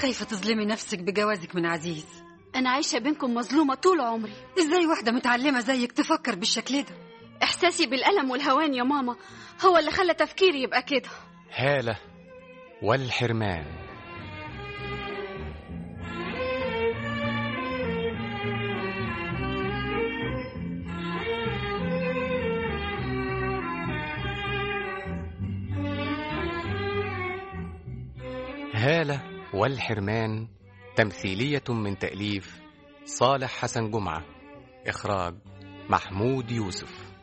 خايفة تظلمي نفسك بجوازك من عزيز انا عايشه بينكم مظلومه طول عمري ازاي واحدة متعلمة زيك تفكر بالشكل ده احساسي بالالم والهوان يا ماما هو اللي خلى تفكيري يبقى كده هالة والحرمان هالة والحرمان تمثيلية من تأليف صالح حسن جمعة إخراج محمود يوسف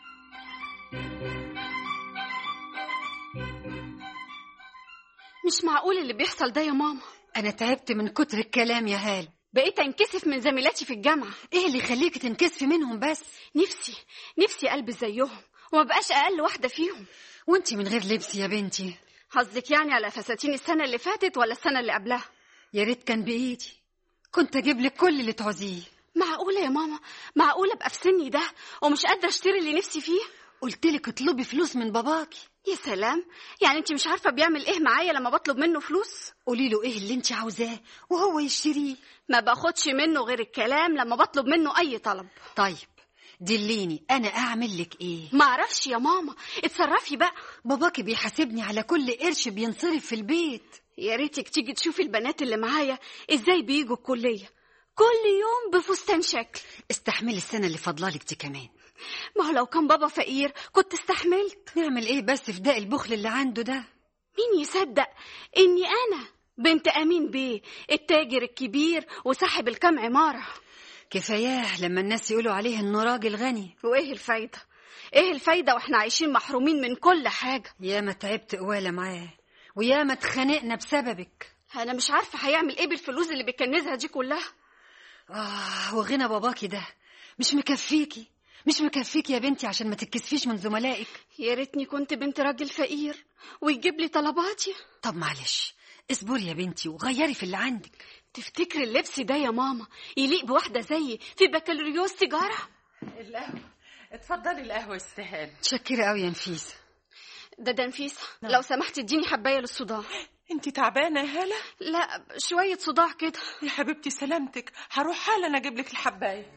مش معقول اللي بيحصل ده يا ماما أنا تعبت من كتر الكلام يا هال بقيت انكسف من زميلاتي في الجامعه إيه اللي يخليك تنكسفي منهم بس نفسي نفسي البس زيهم وما بقاش اقل واحده فيهم وانتي من غير لبس يا بنتي قصدك يعني على فساتين السنه اللي فاتت ولا السنه اللي قبلها يا ريت كان بإيدي كنت أجيب لك كل اللي تعوزيه معقوله يا ماما معقوله ابقى في سني ده ومش قادره اشتري اللي نفسي فيه قلت لك اطلبي فلوس من باباكي يا سلام يعني انت مش عارفه بيعمل ايه معايا لما بطلب منه فلوس قولي له ايه اللي انت عاوزاه وهو يشتريه ما باخدش منه غير الكلام لما بطلب منه اي طلب طيب دليني انا اعمل لك ايه ما اعرفش يا ماما اتصرفي بقى باباكي بيحاسبني على كل قرش بينصرف في البيت يا ريتك تيجي تشوفي البنات اللي معايا ازاي بيجوا الكليه كل يوم بفستان شكل استحملي السنه اللي فاضلالك دي كمان ما هو لو كان بابا فقير كنت استحملت نعمل ايه بس في داء البخل اللي عنده ده مين يصدق اني انا بنت امين بيه التاجر الكبير وصاحب الكام عماره كفاياه لما الناس يقولوا عليه انه راجل غني وايه الفايده ايه الفايده واحنا عايشين محرومين من كل حاجه ياما تعبت قواله معاه وياما اتخانقنا بسببك انا مش عارفه هيعمل ايه بالفلوس اللي بيكنزها دي كلها اه وغنى باباكي ده مش مكفيكي مش مكفيك يا بنتي عشان ما تتكسفيش من زملائك يا ريتني كنت بنت راجل فقير ويجيب لي طلباتي طب معلش اصبري يا بنتي وغيري في اللي عندك تفتكري اللبس ده يا ماما يليق بواحده زيي في بكالوريوس تجاره القهوة اتفضلي القهوة استهان متشكرة قوي يا نفيسة ده ده نفيسه لو سمحت اديني حبايه للصداع انت تعبانة يا هالة لا شويه صداع كده يا حبيبتي سلامتك هروح حالا اجيب لك الحباية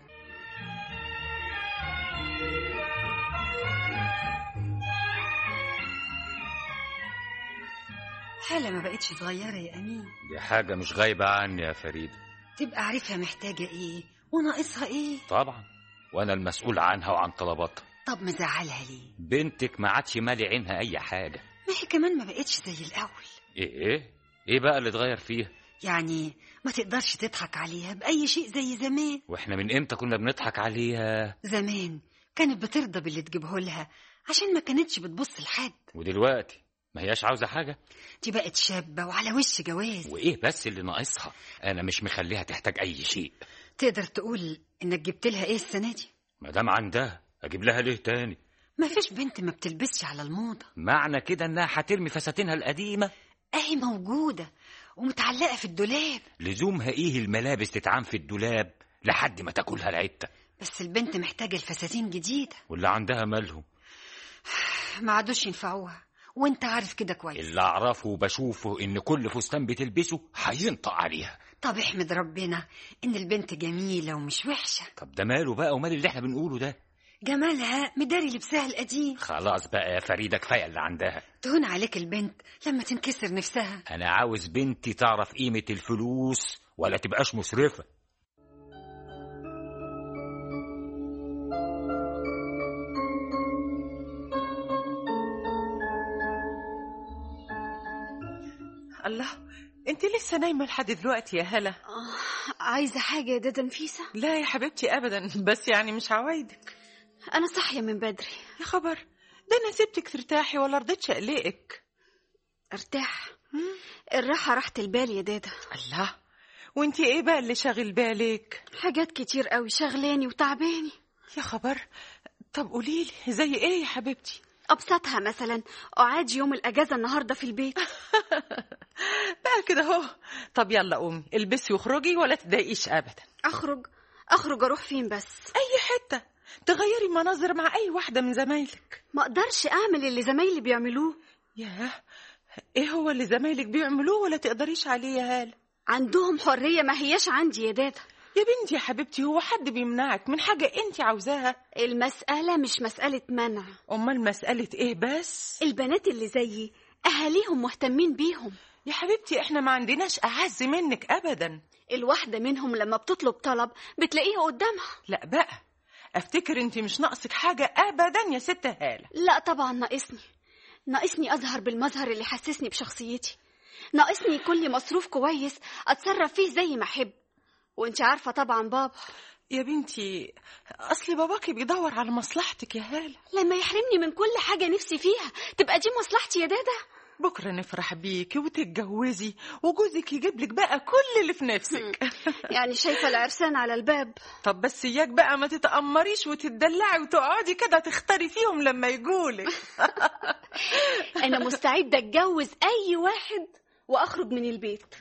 حالة ما بقتش صغيرة يا أمين دي حاجة مش غايبة عني يا فريد تبقى عارفها محتاجة إيه وناقصها إيه طبعا وأنا المسؤول عنها وعن طلباتها طب مزعلها ليه بنتك ما عادش مالي عينها أي حاجة ما هي كمان ما بقتش زي الأول إيه إيه إيه بقى اللي اتغير فيها يعني ما تقدرش تضحك عليها بأي شيء زي زمان وإحنا من إمتى كنا بنضحك عليها زمان كانت بترضى باللي تجيبه لها عشان ما كانتش بتبص لحد ودلوقتي ما هياش عاوزة حاجة دي بقت شابة وعلى وش جواز وإيه بس اللي ناقصها أنا مش مخليها تحتاج أي شيء تقدر تقول إنك جبت لها إيه السنة دي ما دام عندها أجيب لها ليه تاني ما فيش بنت ما بتلبسش على الموضة معنى كده إنها هترمي فساتينها القديمة أهي موجودة ومتعلقة في الدولاب لزومها إيه الملابس تتعان في الدولاب لحد ما تاكلها العتة بس البنت محتاجة الفساتين جديدة واللي عندها مالهم ما عادوش ينفعوها وانت عارف كده كويس اللي أعرفه وبشوفه إن كل فستان بتلبسه هينطق عليها طب احمد ربنا ان البنت جميلة ومش وحشة طب ده ماله بقى ومال اللي احنا بنقوله ده جمالها مداري لبسها القديم خلاص بقى يا فريدة كفاية اللي عندها تهون عليك البنت لما تنكسر نفسها أنا عاوز بنتي تعرف قيمة الفلوس ولا تبقاش مسرفة الله انت لسه نايمة لحد دلوقتي يا هلا آه عايزه حاجه يا دادا نفيسه لا يا حبيبتي ابدا بس يعني مش عوايدك انا صاحيه من بدري يا خبر ده انا سبتك ترتاحي ولا رضيتش اقلقك ارتاح الراحه راحه البال يا دادا الله وانت ايه بقى اللي شاغل بالك حاجات كتير قوي شغلاني وتعباني يا خبر طب قوليلي زي ايه يا حبيبتي ابسطها مثلا اقعد يوم الاجازه النهارده في البيت بقى كده اهو طب يلا قومي البسي واخرجي ولا تضايقيش ابدا اخرج اخرج اروح فين بس اي حته تغيري مناظر مع اي واحده من زمايلك ما اقدرش اعمل اللي زمايلي بيعملوه ياه ايه هو اللي زمايلك بيعملوه ولا تقدريش عليه يا هاله عندهم حرية ما هياش عندي يا دادا يا بنتي يا حبيبتي هو حد بيمنعك من حاجة انت عاوزاها المسألة مش مسألة منع امال مسألة ايه بس البنات اللي زيي أهاليهم مهتمين بيهم يا حبيبتي احنا ما عندناش اعز منك ابدا الواحدة منهم لما بتطلب طلب بتلاقيه قدامها لا بقى افتكر انت مش ناقصك حاجة ابدا يا ست هالة لا طبعا ناقصني ناقصني أظهر بالمظهر اللي يحسسني بشخصيتي ناقصني يكون لي مصروف كويس أتصرف فيه زي ما أحب وانت عارفة طبعا بابا يا بنتي اصل باباكي بيدور على مصلحتك يا هالة لما يحرمني من كل حاجة نفسي فيها تبقى دي مصلحتي يا دادا بكرة نفرح بيكي وتتجوزي وجوزك يجيب لك بقى كل اللي في نفسك يعني شايفة العرسان على الباب طب بس اياك بقى ما تتأمريش وتتدلعي وتقعدي كده تختاري فيهم لما يجولك أنا مستعدة أتجوز أي واحد وأخرج من البيت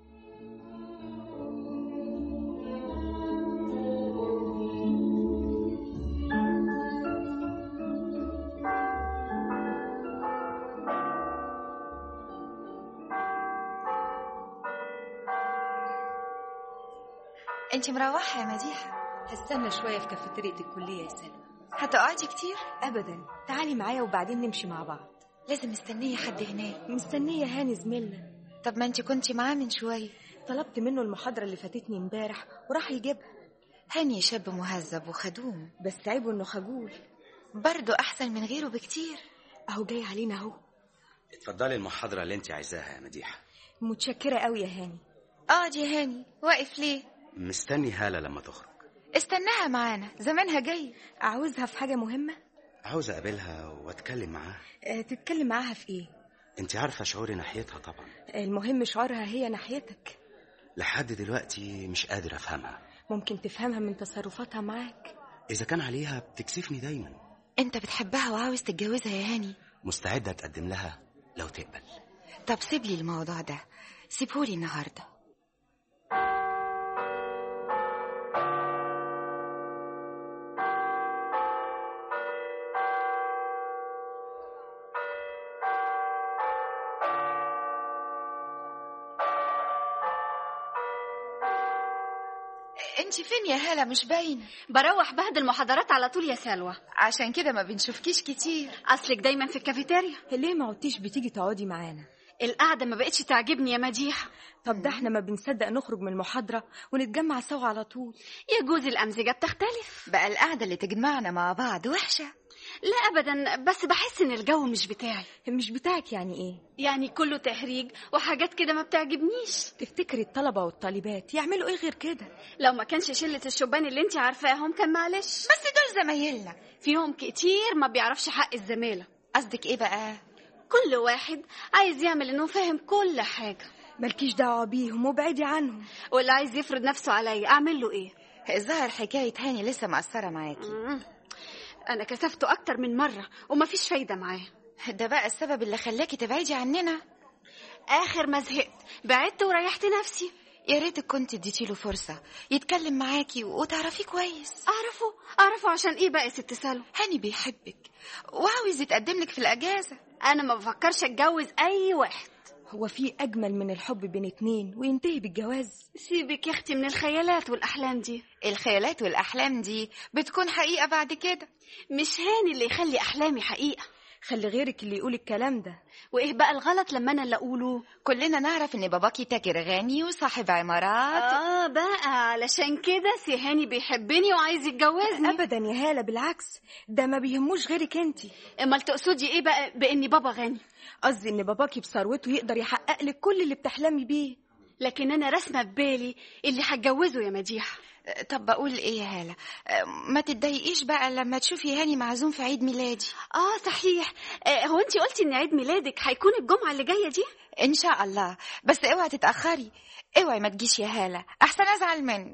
انت مروحة يا مديحة هستنى شوية في كافيتيريا الكلية يا سلمى هتقعدي كتير أبدا تعالي معايا وبعدين نمشي مع بعض لازم مستنية حد هناك مستنية هاني زميلنا طب ما انت كنتي معاه من شوية طلبت منه المحاضرة اللي فاتتني امبارح وراح يجيبها هاني شاب مهذب وخدوم بس عيبه انه خجول برضه أحسن من غيره بكتير اهو جاي علينا اهو اتفضلي المحاضرة اللي انت عايزاها يا مديحة متشكرة قوي يا هاني اقعد يا هاني واقف ليه مستني هالة لما تخرج استناها معانا زمانها جاي اعوزها في حاجة مهمة عاوز اقابلها واتكلم معاها أه تتكلم معاها في ايه انت عارفة شعوري ناحيتها طبعا المهم شعورها هي ناحيتك لحد دلوقتي مش قادر افهمها ممكن تفهمها من تصرفاتها معاك اذا كان عليها بتكسفني دايما انت بتحبها وعاوز تتجوزها يا هاني مستعدة اتقدم لها لو تقبل طب سيب لي الموضوع ده سيبهولي النهارده انت فين يا هالة مش باينة بروح بعد المحاضرات على طول يا سلوى عشان كده ما بنشوفكيش كتير أصلك دايما في الكافيتيريا ليه ما عدتيش بتيجي تقعدي معانا القعدة ما بقتش تعجبني يا مديحة طب ده احنا ما بنصدق نخرج من المحاضرة ونتجمع سوا على طول يجوز الأمزجة بتختلف بقى القعدة اللي تجمعنا مع بعض وحشة لا أبدا بس بحس إن الجو مش بتاعي مش بتاعك يعني ايه يعني كله تهريج وحاجات كده ما بتعجبنيش تفتكري الطلبة والطالبات يعملوا ايه غير كده لو ما كانش شلة الشبان اللي انت عارفاهم كان معلش بس دول زمايلنا فيهم كتير ما بيعرفش حق الزمالة قصدك ايه بقى كل واحد عايز يعمل انه فاهم كل حاجة مالكيش دعوة بيهم وابعدي عنهم واللي عايز يفرض نفسه عليا اعمل له ايه الظاهر حكاية هاني لسه مأثرة معاكي مم. انا كسفته اكتر من مرة ومفيش فايدة معاه ده بقى السبب اللي خلاكي تبعدي عننا اخر ما زهقت بعدت وريحت نفسي يا ريتك كنت اديتيله فرصة يتكلم معاكي وتعرفيه كويس اعرفه اعرفه عشان ايه بقى يا ست سلوى هاني بيحبك وعاوز يتقدم لك في الأجازة انا ما بفكرش اتجوز اي واحد هو في اجمل من الحب بين اتنين وينتهي بالجواز سيبك يا اختي من الخيالات والاحلام دي الخيالات والأحلام دي بتكون حقيقة بعد كده مش هاني اللي يخلي احلامي حقيقة خلي غيرك اللي يقول الكلام ده وايه بقى الغلط لما انا اللي اقوله كلنا نعرف ان باباكي تاجر غني وصاحب عمارات اه بقى علشان كده سي هاني بيحبني وعايز يتجوزني ابدا يا هالة بالعكس ده ما بيهموش غيرك انتي امال تقصدي ايه بقى باني بابا غني قصدي ان باباكي بثروته يقدر يحقق لك كل اللي بتحلمي بيه لكن انا راسمه ببالي اللي هتجوزه يا مديحه طب بقول ايه يا هالة ما تتضايقيش بقى لما تشوفي هاني معزوم في عيد ميلادي اه صحيح آه هو انت قلتي ان عيد ميلادك هيكون الجمعه اللي جايه دي ان شاء الله بس اوعي تتأخري اوعي ما تجيش يا هالة احسن ازعل منك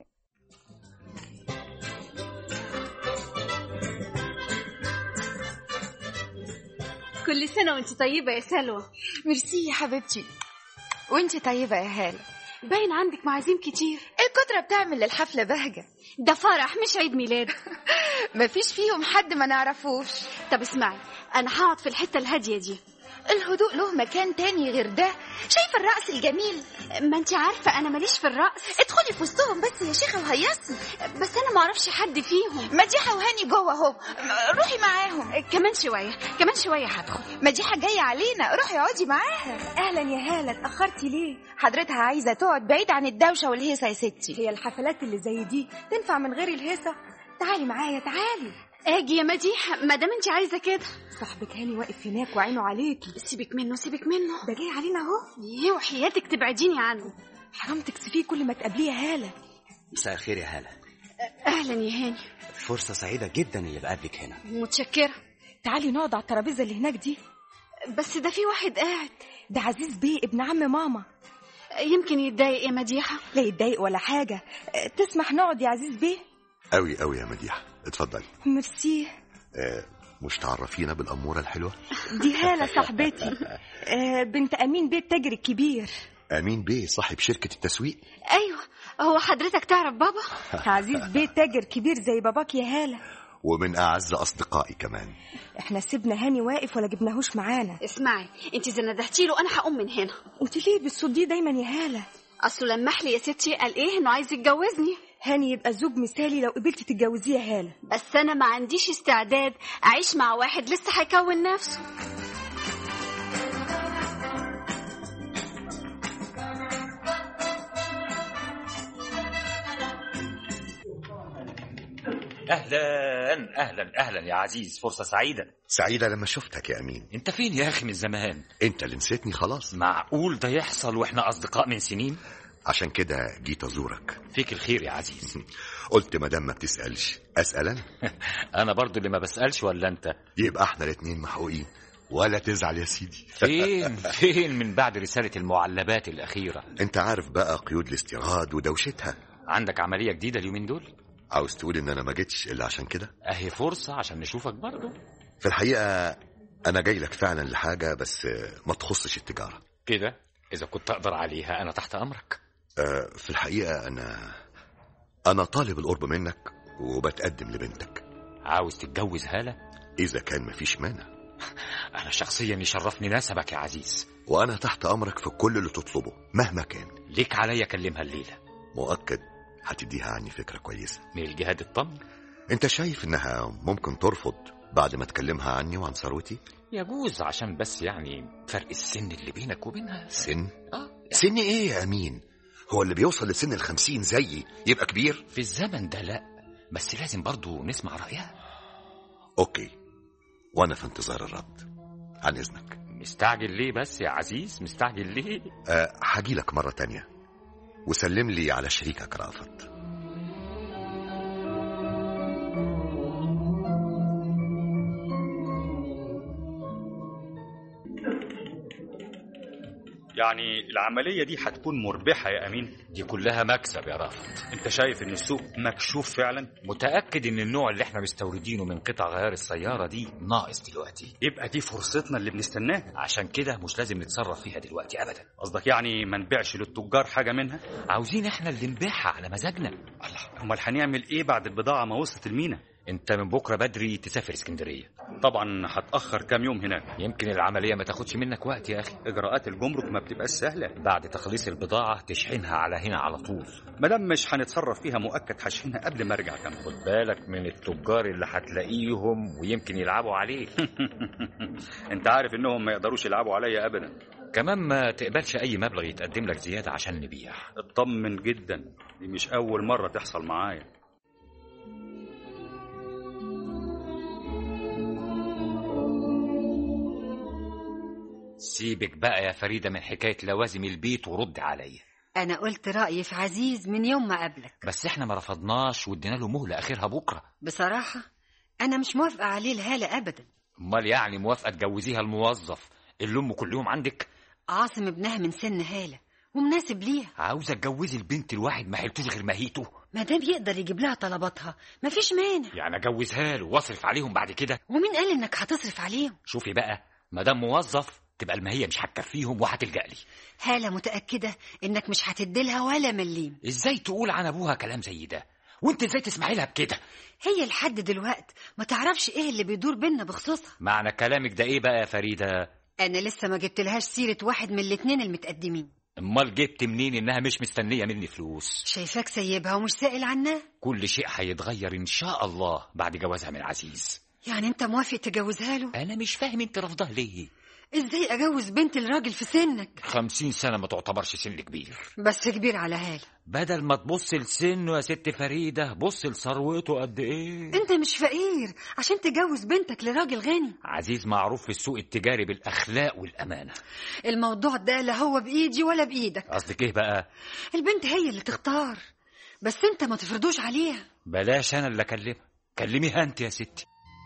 كل سنه وانت طيبه يا سلوى ميرسي يا حبيبتي وانتي طيبة يا هالة باين عندك معازيم كتير الكترة بتعمل للحفلة بهجة ده فرح مش عيد ميلاد مفيش فيهم حد ما نعرفوش طب اسمعي انا هقعد في الحته الهاديه دي الهدوء له مكان تاني غير ده شايفه الرقص الجميل ما انت عارفه انا ماليش في الرقص ادخلي في وسطهم بس يا شيخه وهيصي بس انا ما اعرفش حد فيهم مديحه وهاني جوه اهو روحي معاهم كمان شويه كمان شويه هدخل مديحه جايه علينا روحي اقعدي معاها اهلا يا هاله اتاخرتي ليه حضرتها عايزه تقعد بعيد عن الدوشه والهيصه يا ستي هي الحفلات اللي زي دي تنفع من غير الهيصه تعالي معايا تعالي اجي يا مديحه ما دام انت عايزه كده صاحبك هاني واقف هناك وعينه عليكي سيبك منه سيبك منه ده جاي علينا اهو ايه وحياتك تبعديني عنه حرام تكسفيه كل ما تقابليه يا هاله مساء الخير يا هالة اهلا يا هاني فرصة سعيدة جدا اللي بقابلك هنا متشكره تعالي نقعد على الترابيزه اللي هناك دي بس ده في واحد قاعد ده عزيز بيه ابن عم ماما يمكن يتضايق يا مديحه لا يتضايق ولا حاجه أه، تسمح نقعد يا عزيز بيه قوي قوي يا مديحة اتفضلي ميرسي آه مش تعرفينا بالأمورة الحلوة دي هاله صاحبتي أه بنت امين بيه التاجر الكبير أمين بيه صاحب شركة التسويق ايوه هو حضرتك تعرف بابا عزيز بيه تاجر كبير زي باباك يا هاله ومن أعز أصدقائي كمان احنا سيبنا هاني واقف ولا جبناهوش معانا اسمعي انت اذا ندهتي له انا هقوم من هنا انت ليه بالصوت دي دايما يا هاله اصله لمح لي يا ستي قال ايه انه عايز يتجوزني هاني يبقى زوج مثالي لو قبلتي تتجوزيه يا هاله بس انا ما عنديش استعداد اعيش مع واحد لسه هيكون نفسه اهلا اهلا اهلا يا عزيز فرصه سعيده سعيدة لما شفتك يا أمين انت فين يا اخي من زمان أنت اللي نسيتني خلاص معقول ده يحصل واحنا اصدقاء من سنين عشان كده جيت أزورك فيك الخير يا عزيز قلت مدام ما بتسألش أسأل أنا انا برضو اللي ما بسالش ولا انت يبقى احنا الاتنين محقوقين ولا تزعل يا سيدي فين فين من بعد رساله المعلبات الاخيره انت عارف بقى قيود الاستيراد ودوشتها عندك عمليه جديده اليومين دول عاوز تقول ان انا ما جيتش الا عشان كده اهي فرصه عشان نشوفك برضو في الحقيقة انا جاي لك فعلا لحاجة بس ما تخصش التجارة كده اذا كنت اقدر عليها انا تحت امرك آه، في الحقيقة انا انا طالب القرب منك وبتقدم لبنتك عاوز تتجوز هاله اذا كان مفيش مانع انا شخصيا يشرفني نسبك يا عزيز وانا تحت امرك في كل اللي تطلبه مهما كان ليك عليا اكلمها الليله مؤكد هتديها عني فكرة كويسة من الجهاد الطمن انت شايف انها ممكن ترفض بعد ما تكلمها عني وعن ثروتي يجوز عشان بس يعني فرق السن اللي بينك وبينها سن اه سن ايه يا امين هو اللي بيوصل لسن الخمسين زيي يبقى كبير في الزمن ده لا بس لازم برضو نسمع رأيها اوكي وانا في انتظار الرد عن اذنك مستعجل ليه بس يا عزيز مستعجل ليه أه هجيلك مرة تانية وسلم لي على شريكك رافض يعني العملية دي هتكون مربحة يا أمين دي كلها مكسب يا رافض أنت شايف إن السوق مكشوف فعلا متأكد ان النوع اللي احنا مستوردينه من قطع غيار السيارة دي ناقص دلوقتي يبقى دي فرصتنا اللي بنستناها عشان كده مش لازم نتصرف فيها دلوقتي ابدا قصدك يعني ما نبيعش للتجار حاجة منها عاوزين احنا اللي نبيعها على مزاجنا الله أمال هنعمل إيه بعد البضاعة ما وصلت المينا انت من بكرة بدري تسافر اسكندرية طبعا هتأخر كام يوم هناك يمكن العملية ما تاخدش منك وقت يا اخي إجراءات الجمرك ما بتبقاش سهلة بعد تخليص البضاعة تشحنها على هنا على طول مادام مش هنتصرف فيها مؤكد هشحنها قبل ما أرجع كمان خد بالك من التجار اللي هتلاقيهم ويمكن يلعبوا عليك أنت عارف إنهم ما يقدروش يلعبوا عليا أبدا كمان ما تقبلش اي مبلغ يتقدم لك زيادة عشان نبيع اطمن جدا دي مش أول مرة تحصل معايا سيبك بقى يا فريدة من حكاية لوازم البيت ورد عليا أنا قلت رأيي في عزيز من يوم ما قابلك بس احنا ما رفضناش وادينا له مهلة اخرها بكرة بصراحة أنا مش موافقة عليه الهالة أبدا امال يعني موافقة تجوزيها الموظف اللي امه كل يوم عندك عاصم ابنها من سن هالة ومناسب ليها عاوزة تجوزي البنت الواحد ما حلتوش غير ماهيته ما دام يقدر يجيب لها طلباتها مفيش مانع يعني اجوزها له واصرف عليهم بعد كده ومين قال إنك هتصرف عليهم شوفي بقى ما دام موظف تبقى المهية مش هتكفيهم وهتلجأ لي هالة متأكدة إنك مش هتديلها ولا مليم ازاي تقول عن ابوها كلام زي ده وانت ازاي تسمعي لها بكده هي لحد دلوقت ما تعرفش إيه اللي بيدور بينا بخصوصها معنى كلامك ده ايه بقى يا فريدة انا لسه ما جبتلهاش سيره واحد من الاتنين المتقدمين امال جبت منين انها مش مستنيه مني فلوس شايفاك سايبها ومش سائل عنها كل شيء هيتغير ان شاء الله بعد جوازها من عزيز يعني انت موافق تجوزها له انا مش فاهم انت رافضاه ليه ازاي اجوز بنت الراجل في سنك خمسين سنة ما تعتبرش سن كبير بس كبير على هاله بدل ما تبص لسنه يا ست فريدة بص لثروته قد ايه انت مش فقير عشان تجوز بنتك لراجل غني عزيز معروف في السوق التجاري بالأخلاق والأمانة الموضوع ده لا هو بايدي ولا بايدك قصدك ايه بقى البنت هي اللي تختار بس انت ما تفرضوش عليها بلاش أنا اللي أكلمها كلميها أنت يا ستي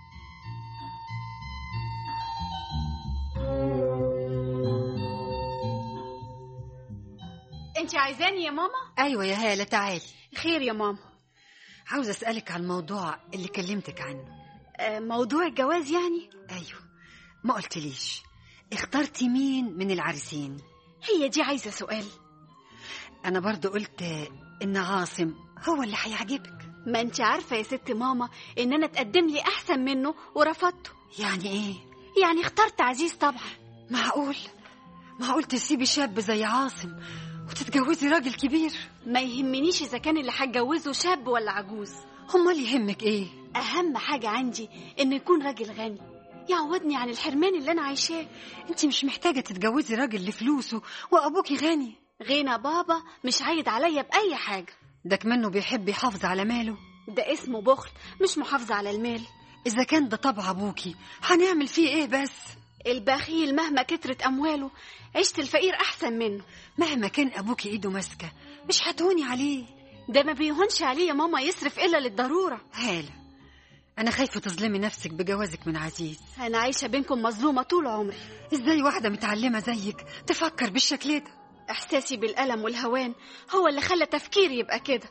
انت عايزاني يا ماما ايوه يا هاله تعالي خير يا ماما عاوز اسالك على الموضوع اللي كلمتك عنه آه، موضوع الجواز يعني ايوه ما قلتليش اخترتي مين من العريسين هي دي عايزه سؤال انا برضو قلت ان عاصم هو اللي هيعجبك ما انت عارفه يا ست ماما ان انا اتقدم لي احسن منه ورفضته يعني ايه يعني اخترت عزيز طبعا معقول معقول تسيبي شاب زي عاصم وتتجوزي راجل كبير ما يهمنيش اذا كان اللي هتجوزه شاب ولا عجوز امال يهمك ايه اهم حاجه عندي انه يكون راجل غني يعوضني عن الحرمان اللي انا عايشاه انت مش محتاجه تتجوزي راجل لفلوسه وابوكي غني غنى بابا مش عايد عليا باي حاجه ده كمنه بيحب يحافظ على ماله ده اسمه بخل مش محافظه على المال اذا كان ده طبع ابوكي هنعمل فيه ايه بس البخيل مهما كترت امواله عيشة الفقير احسن منه مهما كان ابوكي ايده ماسكه مش هتهوني عليه ده ما بيهونش عليه يا ماما يصرف الا للضروره هاله انا خايفه تظلمي نفسك بجوازك من عزيز انا عايشه بينكم مظلومه طول عمري ازاي واحده متعلمه زيك تفكر بالشكل ده احساسي بالالم والهوان هو اللي خلى تفكيري يبقى كده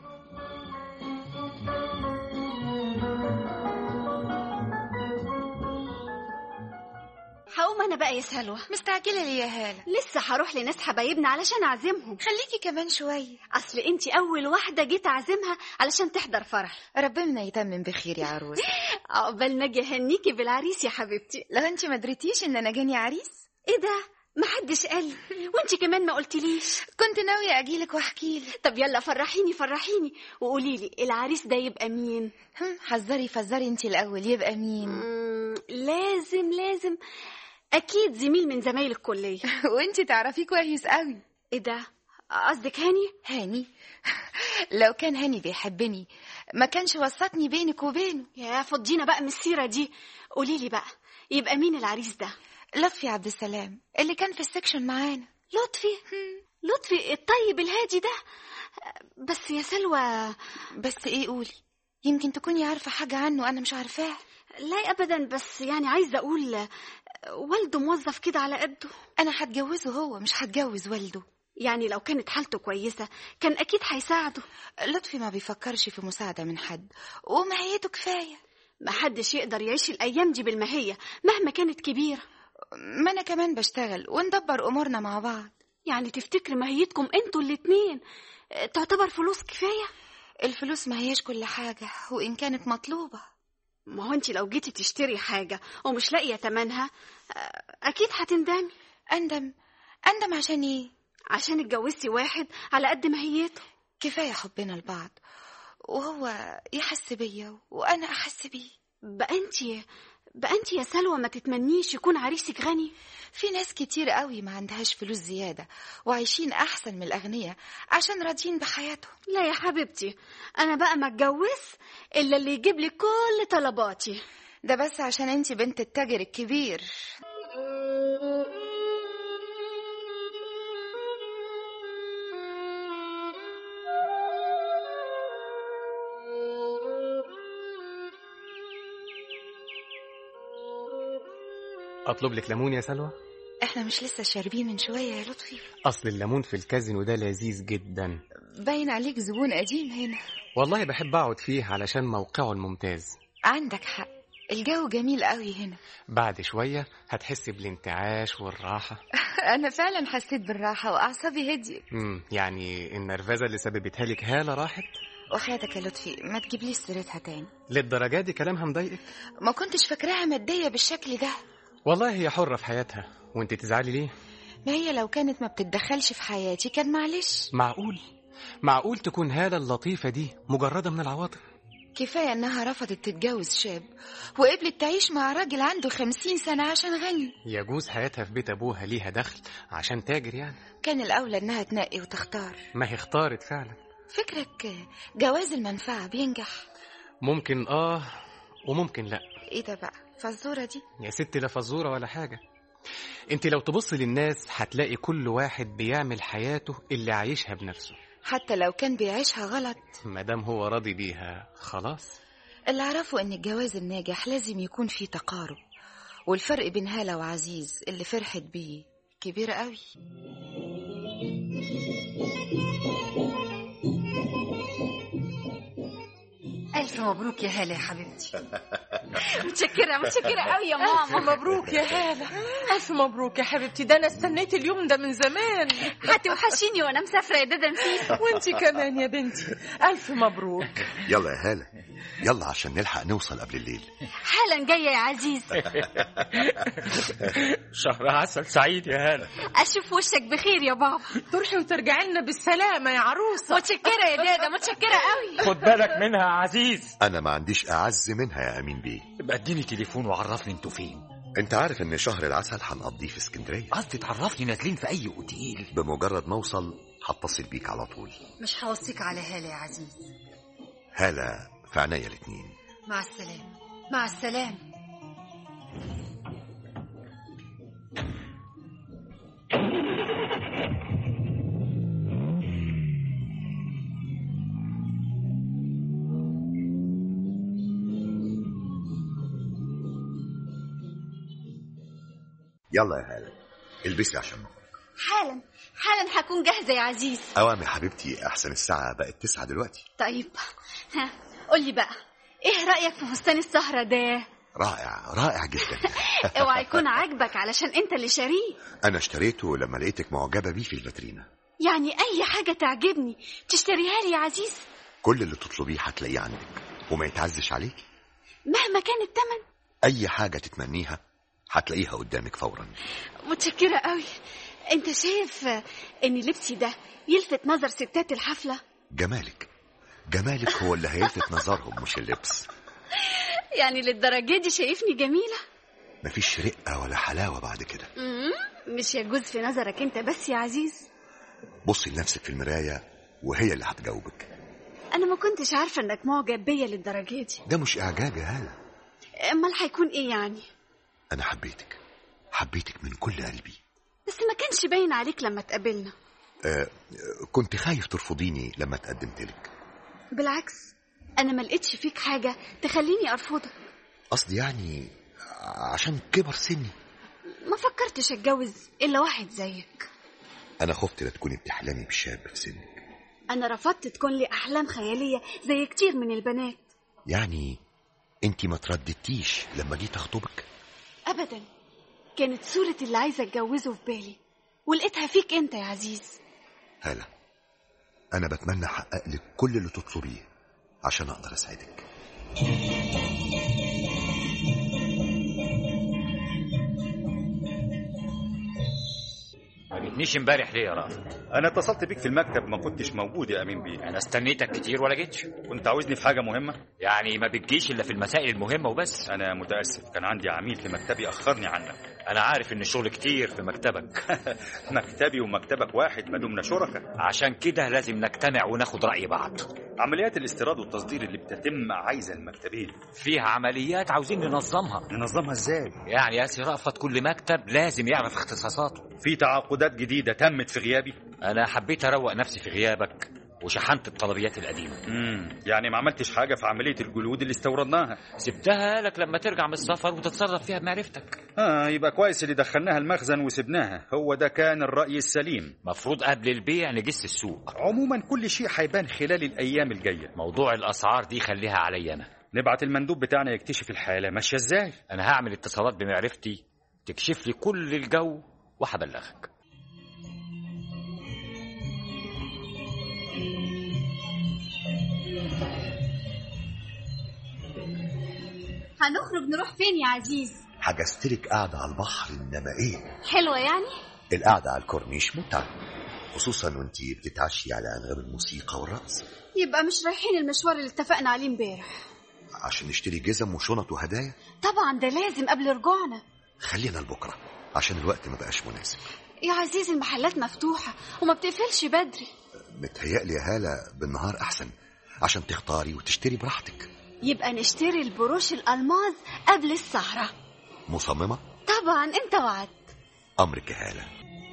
هقوم انا بقى يا سلوى مستعجلة ليه يا هالة لسه هروح لناس حبايبنا علشان اعزمهم خليكي كمان شوية اصل انتي اول واحده جيت اعزمها علشان تحضر فرح ربنا يتمم بخير يا عروس عقبال ما اجي اهنيكي بالعريس يا حبيبتي لو انت ما دريتيش ان انا جاني عريس ايه ده محدش قال لي وانتي كمان ما قلتليش كنت ناوية اجيلك واحكيلك طب يلا فرحيني فرحيني وقولي لي العريس ده يبقى مين هم، حذري فزري انت الاول يبقى مين مم، لازم لازم اكيد زميل من زمايل الكليه وانت تعرفيه كويس قوي ايه ده قصدك هاني هاني لو كان هاني بيحبني ما كانش وسطني بينك وبينه يا فضينا بقى من السيره دي قولي لي بقى يبقى مين العريس ده لطفي عبد السلام اللي كان في السكشن معانا لطفي لطفي الطيب الهادي ده بس يا سلوى بس ايه قولي يمكن تكوني عارفة حاجة عنه أنا مش عارفاها لا ابدا بس يعني عايزه اقول والده موظف كده على قده أنا هتجوزه هو مش هتجوز والده يعني لو كانت حالته كويسه كان اكيد هيساعده لطفي ما بيفكرش في مساعدة من حد ومعيته كفاية محدش يقدر يعيش الايام دي بالمهيه مهما كانت كبيره ما أنا كمان بشتغل وندبر أمورنا مع بعض يعني تفتكري ماهيتكم انتوا الاتنين اه، تعتبر فلوس كفايه الفلوس ما هياش كل حاجة وإن كانت مطلوبة ما هو انت لو جيتي تشتري حاجه ومش لاقيه تمنها اه، اكيد هتندمي أندم أندم عشان إيه عشان اتجوزتي واحد على قد ماهيته كفاية حبنا لبعض وهو يحس بيا وأنا أحس بيه بقى انت بقى انت يا سلوى ما تتمنيش يكون عريسك غني في ناس كتير قوي ما عندهاش فلوس زيادة وعايشين أحسن من الأغنياء عشان راضيين بحياتهم لا يا حبيبتي انا بقى ما اتجوز الا اللي يجيب لي كل طلباتي ده بس عشان انتي بنت التاجر الكبير اطلب لك ليمون يا سلوى احنا مش لسه شاربين من شوية يا لطفي اصل الليمون في الكازينو ده لذيذ جدا باين عليك زبون قديم هنا والله بحب اقعد فيه علشان موقعه الممتاز عندك حق الجو جميل قوي هنا بعد شوية هتحسي بالانتعاش والراحة أنا فعلا حسيت بالراحة وأعصابي هديت امم يعني النرفزة اللي سببتها لك هالة راحت وحياتك يا لطفي ما تجيبليش سيرتها تاني للدرجة دي كلامها مضايقك ما كنتش فاكراها مادية بالشكل ده والله هي حرة في حياتها وانت تزعلي ليه ما هي لو كانت ما بتتدخلش في حياتي كان معلش معقول معقول تكون هالة اللطيفة دي مجردة من العواطف كفاية انها رفضت تتجوز شاب وقبلت تعيش مع راجل عنده خمسين سنة عشان غني يجوز حياتها في بيت أبوها ليها دخل عشان تاجر يعني كان الأولى انها تنقي وتختار ما هي اختارت فعلا فكرك جواز المنفعة بينجح ممكن آه وممكن لأ ايه ده بقى فالزورة دي يا ستي لا فزورة ولا حاجة انت لو تبصي للناس هتلاقي كل واحد بيعمل حياته اللي عايشها بنفسه حتى لو كان بيعيشها غلط مادام هو راضي بيها خلاص اللي اعرفه ان الجواز الناجح لازم يكون فيه تقارب والفرق بين هالة وعزيز اللي فرحت بيه كبير قوي ألف مبروك يا هالة يا حبيبتي متشكرة متشكرة قوي يا ماما مبروك يا هالة ألف مبروك يا حبيبتي ده أنا استنيت اليوم ده من زمان هتوحشيني وانا مسافرة يا دادا نسيت وانتي كمان يا بنتي ألف مبروك يلا يا هالة يلا عشان نلحق نوصل قبل الليل حالا جاية يا عزيز شهر عسل سعيد يا هالة اشوف وشك بخير يا بابا تروحي وترجعي لنا بالسلامة يا عروسة متشكرة يا دادا متشكرة قوي خد بالك منها يا عزيز أنا ما عنديش أعز منها يا أمين بيه يبقى اديني تليفون وعرفني انتوا فين أنت عارف إن شهر العسل هنقضيه في اسكندرية قصدي تعرفني نازلين في أي أوتيل بمجرد ما أوصل هتصل بيك على طول مش هوصيك على هالة يا عزيز هالة في عينيا الاتنين مع السلامة مع السلامة يلا يا هالة البسي عشان نخرج حالا حالا هكون جاهزة يا عزيز أوام يا حبيبتي أحسن الساعة بقت تسعة دلوقتي طيب ها قولي بقى ايه رأيك في فستان السهرة ده رائع رائع جدا اوعى يكون عاجبك علشان انت اللي شاريه أنا اشتريته لما لقيتك معجبة بيه في الفاترينا يعني اي حاجة تعجبني تشتريها لي يا عزيز كل اللي تطلبيه هتلاقيه عندك وما يتعزش عليك مهما كان التمن أي حاجة تتمنيها هتلاقيها قدامك فورا متشكرة قوي انت شايف ان لبسي ده يلفت نظر ستات الحفلة جمالك جمالك هو اللي هيلفت نظرهم مش اللبس يعني للدرجة دي شايفني جميلة مفيش رقة ولا حلاوة بعد كده مم، مش يجوز في نظرك انت بس يا عزيز بصي لنفسك في المراية وهي اللي هتجاوبك انا ما كنتش عارفة انك معجب بيا للدرجة دي ده مش إعجاب يا هالة امال هيكون ايه يعني أنا حبيتك حبيتك من كل قلبي بس ما كانش باين عليك لما اتقابلنا آه كنت خايف ترفضيني لما تقدمت لك بالعكس انا ما لقيتش فيك حاجة تخليني ارفضك قصدي يعني عشان كبر سني ما فكرتش اتجوز الا واحد زيك أنا خفت لا تكوني بتحلمي بشاب في سنك انا رفضت تكون لي احلام خيالية زي كتير من البنات يعني انت ما ترددتيش لما جيت اخطبك ابدا كانت صورة اللي عايزة اتجوزه في بالي ولقيتها فيك انت يا عزيز هلا انا بتمنى احقق لك كل اللي تطلبيه عشان اقدر اساعدك ما جيتنيش امبارح ليه يا رافض انا اتصلت بيك في المكتب ما كنتش موجود يا امين بيه انا استنيتك كتير ولا جيتش كنت عاوزني في حاجه مهمه يعني ما بتجيش الا في المسائل المهمه وبس انا متاسف كان عندي عميل في مكتبي اخرني عنك انا عارف ان الشغل كتير في مكتبك مكتبي ومكتبك واحد ما دمنا شركاء عشان كده لازم نجتمع وناخد راي بعض عمليات الاستيراد والتصدير اللي بتتم عايزه المكتبين فيها عمليات عاوزين ننظمها ننظمها ازاي يعني يا سي رأفت كل مكتب لازم يعرف اختصاصاته في تعاقدات جديده تمت في غيابي انا حبيت اروق نفسي في غيابك وشحنت الطلبيات القديمه امم يعني ما عملتش حاجه في عمليه الجلود اللي استوردناها سبتها لك لما ترجع من السفر وتتصرف فيها بمعرفتك اه يبقى كويس اللي دخلناها المخزن وسبناها هو ده كان الراي السليم مفروض قبل البيع نجس السوق عموما كل شيء هيبان خلال الايام الجايه موضوع الاسعار دي خليها عليا انا نبعت المندوب بتاعنا يكتشف الحاله ماشيه ازاي انا هعمل اتصالات بمعرفتي تكشف لي كل الجو وهبلغك هنخرج نروح فين يا عزيز حجزت لك قاعده على البحر انما ايه حلوة يعني القعده على الكورنيش متعه خصوصا وانت بتتعشي على انغام الموسيقى والرقص يبقى مش رايحين المشوار اللي اتفقنا عليه امبارح عشان نشتري جزم وشنط وهدايا طبعا ده لازم قبل رجوعنا خلينا لبكره عشان الوقت ما بقاش مناسب يا عزيزي المحلات مفتوحة وما بتقفلش بدري متهيألي يا هالة بالنهار أحسن عشان تختاري وتشتري براحتك يبقى نشتري البروش الألماظ قبل السهرة مصممة طبعا انت وعد أمرك يا هالة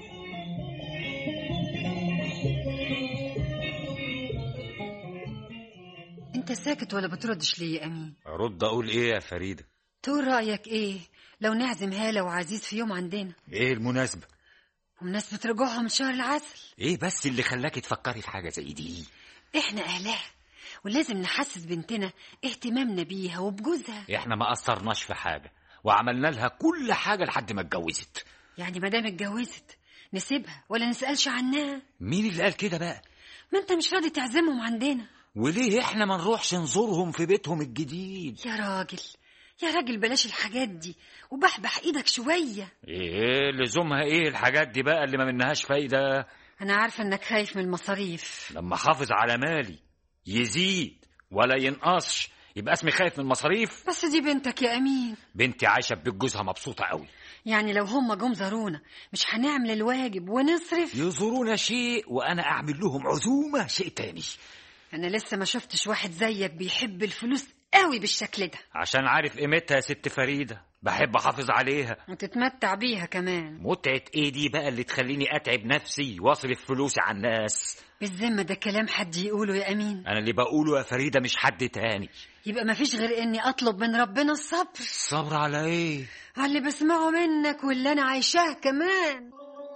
انت ساكت ولا بتردش ليه يا امين ارد اقول ايه يا فريده تقول رايك ايه لو نعزم هاله وعزيز في يوم عندنا ايه المناسبه ومناسبة رجوعها من شهر العسل ايه بس اللي خلاكي تفكري في حاجه زي دي احنا اهلها ولازم نحسس بنتنا اهتمامنا بيها وبجوزها احنا ما قصرناش في حاجه وعملنا لها كل حاجه لحد ما اتجوزت يعني ما دام اتجوزت نسيبها ولا نسألش عنها مين اللي قال كده بقى ما انت مش راضي تعزمهم عندنا وليه احنا ما نروحش نزورهم في بيتهم الجديد يا راجل يا راجل بلاش الحاجات دي وبحبح ايدك شوية ايه لزومها ايه الحاجات دي بقى اللي ما منهاش فايده انا عارفة انك خايف من المصاريف لما حافظ على مالي يزيد ولا ينقصش يبقى اسمي خايف من المصاريف بس دي بنتك يا امين بنتي عايشه في بيت جوزها مبسوطه قوي يعني لو هم جم زارونا مش هنعمل الواجب ونصرف يزورونا شيء وانا اعمل لهم عزومه شيء تاني انا لسه ما شفتش واحد زيك بيحب الفلوس قوي بالشكل ده عشان عارف قيمتها يا ست فريده بحب احافظ عليها وتتمتع بيها كمان متعه ايه دي بقى اللي تخليني اتعب نفسي واصرف فلوسي على الناس بالذمة ده كلام حد يقوله يا امين انا اللي بقوله يا فريده مش حد تاني يبقى ما فيش غير اني اطلب من ربنا الصبر الصبر على ايه على اللي بسمعه منك واللي انا عايشاه كمان